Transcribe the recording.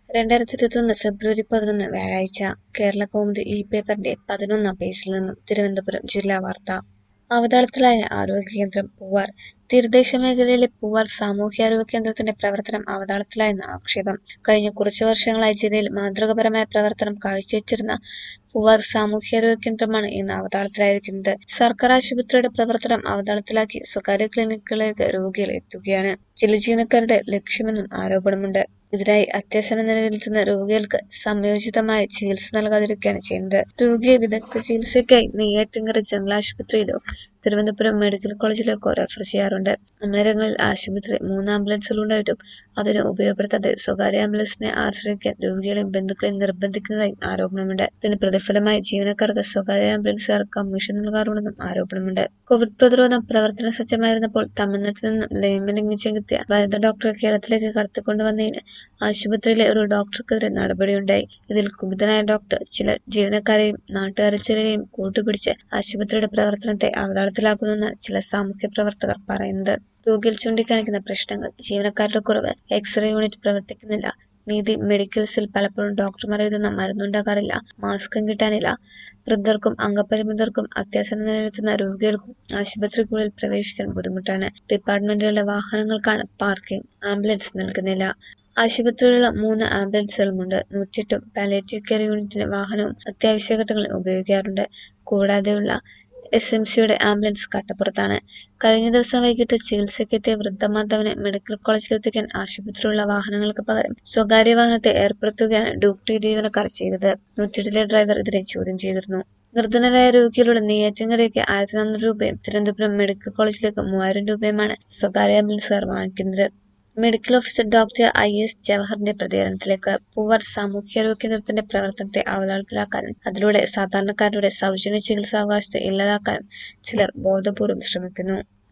രണ്ടായിരത്തി ഇരുപത്തൊന്ന് ഫെബ്രുവരി പതിനൊന്ന് വ്യാഴാഴ്ച കേരള കൗമുദി ഈ പേപ്പറിന്റെ പതിനൊന്നാം പേജിൽ നിന്നും തിരുവനന്തപുരം ജില്ലാ വാർത്ത അവതാളത്തിലായ ആരോഗ്യ കേന്ദ്രം പൂവാർ തീരദേശ മേഖലയിലെ പൂവാർ സാമൂഹ്യാരോഗ്യ കേന്ദ്രത്തിന്റെ പ്രവർത്തനം അവതാളത്തിലായെന്ന് ആക്ഷേപം കഴിഞ്ഞ കുറച്ചു വർഷങ്ങളായി ജില്ലയിൽ മാതൃകാപരമായ പ്രവർത്തനം കാഴ്ചവെച്ചിരുന്ന പൂവാർ സാമൂഹ്യാരോഗ്യ കേന്ദ്രമാണ് ഇന്ന് അവതാളത്തിലായിരിക്കുന്നത് സർക്കാർ ആശുപത്രിയുടെ പ്രവർത്തനം അവതാളത്തിലാക്കി സ്വകാര്യ ക്ലിനിക്കുകളിലേക്ക് രോഗികൾ എത്തുകയാണ് ചില ജീവനക്കാരുടെ ലക്ഷ്യമെന്നും ആരോപണമുണ്ട് ഇതിനായി അത്യാസന്ന നിലയിലെത്തുന്ന രോഗികൾക്ക് സംയോജിതമായ ചികിത്സ നൽകാതിരിക്കുകയാണ് ചെയ്യുന്നത് രോഗിയെ വിദഗ്ധ ചികിത്സയ്ക്കായി നെയ്യാറ്റിൻകര ജനറൽ ആശുപത്രിയിലോ തിരുവനന്തപുരം മെഡിക്കൽ കോളേജിലേക്കോ റെഫർ ചെയ്യാറുണ്ട് അന്നേരങ്ങളിൽ ആശുപത്രി മൂന്ന് ആംബുലൻസുകളുണ്ടായിട്ടും അതിന് ഉപയോഗപ്പെടുത്താതെ സ്വകാര്യ ആംബുലൻസിനെ ആശ്രയിക്കാൻ രോഗികളെയും ബന്ധുക്കളെയും നിർബന്ധിക്കുന്നതായും ആരോപണമുണ്ട് ഇതിന് പ്രതിഫലമായി ജീവനക്കാർക്ക് സ്വകാര്യ ആംബുലൻസുകാർ കമ്മീഷൻ നൽകാറുണ്ടെന്നും ആരോപണമുണ്ട് കോവിഡ് പ്രതിരോധം പ്രവർത്തന സജ്ജമായിരുന്നപ്പോൾ തമിഴ്നാട്ടിൽ നിന്നും ലൈംഗിക ലംഘിച്ചെത്തിയ വനിതാ ഡോക്ടറെ കേരളത്തിലേക്ക് കടത്തിക്കൊണ്ടുവന്നതിന് ആശുപത്രിയിലെ ഒരു ഡോക്ടർക്കെതിരെ നടപടിയുണ്ടായി ഇതിൽ കുപിതനായ ഡോക്ടർ ചില ജീവനക്കാരെയും നാട്ടുകാരെ ചിലരെയും കൂട്ടുപിടിച്ച് ആശുപത്രിയുടെ പ്രവർത്തനത്തെ അവതാളത്തിലാക്കുന്നെന്ന് ചില സാമൂഹ്യ പ്രവർത്തകർ പറയുന്നത് രോഗികൾ ചൂണ്ടിക്കാണിക്കുന്ന പ്രശ്നങ്ങൾ ജീവനക്കാരുടെ കുറവ് എക്സ്റേ യൂണിറ്റ് പ്രവർത്തിക്കുന്നില്ല നീതി മെഡിക്കൽസിൽ പലപ്പോഴും ഡോക്ടർമാർ എഴുതുന്ന മരുന്നുണ്ടാകാറില്ല മാസ്കും കിട്ടാനില്ല വൃദ്ധർക്കും അംഗപരിമിതർക്കും അത്യാസന്ന നിലയിലെത്തുന്ന രോഗികൾക്കും ആശുപത്രിക്കുള്ളിൽ പ്രവേശിക്കാൻ ബുദ്ധിമുട്ടാണ് ഡിപ്പാർട്ട്മെന്റുകളുടെ വാഹനങ്ങൾക്കാണ് പാർക്കിംഗ് ആംബുലൻസ് നൽകുന്നില്ല ആശുപത്രിയിലുള്ള മൂന്ന് ആംബുലൻസുകളുമുണ്ട് നൂറ്റെട്ടും പാലിയേറ്റീവ് കെയർ യൂണിറ്റിന്റെ വാഹനവും അത്യാവശ്യ ഘട്ടങ്ങളിൽ ഉപയോഗിക്കാറുണ്ട് കൂടാതെയുള്ള എസ് എം സിയുടെ ആംബുലൻസ് കട്ടപ്പുറത്താണ് കഴിഞ്ഞ ദിവസം വൈകിട്ട് ചികിത്സയ്ക്കെത്തിയ വൃദ്ധമാതാവിനെ മെഡിക്കൽ കോളേജിലെത്തിക്കാൻ ആശുപത്രിയിലുള്ള വാഹനങ്ങൾക്ക് പകരം സ്വകാര്യ വാഹനത്തെ ഏർപ്പെടുത്തുകയാണ് ഡ്യൂട്ടി ജീവനക്കാർ ചെയ്തത് നൂറ്റെട്ടിലെ ഡ്രൈവർ ഇതിനെ ചോദ്യം ചെയ്തിരുന്നു നിർധനരായ രോഗികളുടെ നെയ്യാറ്റിൻകരയ്ക്ക് ആയിരത്തി നാനൂറ് രൂപയും തിരുവനന്തപുരം മെഡിക്കൽ കോളേജിലേക്ക് മൂവായിരം രൂപയുമാണ് സ്വകാര്യ ആംബുലൻസുകാർ വാങ്ങിക്കുന്നത് medical officer doctor I S ജവഹറിന്റെ പ്രതികരണത്തിലേക്ക് പൂവാർ സാമൂഹ്യാരോഗ്യ കേന്ദ്രത്തിന്റെ പ്രവർത്തനത്തെ അവതാളത്തിലാക്കാനും അതിലൂടെ സാധാരണക്കാരുടെ സൗജന്യ ചികിത്സാവകാശത്തെ ഇല്ലാതാക്കാനും ചിലർ ബോധപൂർവം ശ്രമിക്കുന്നു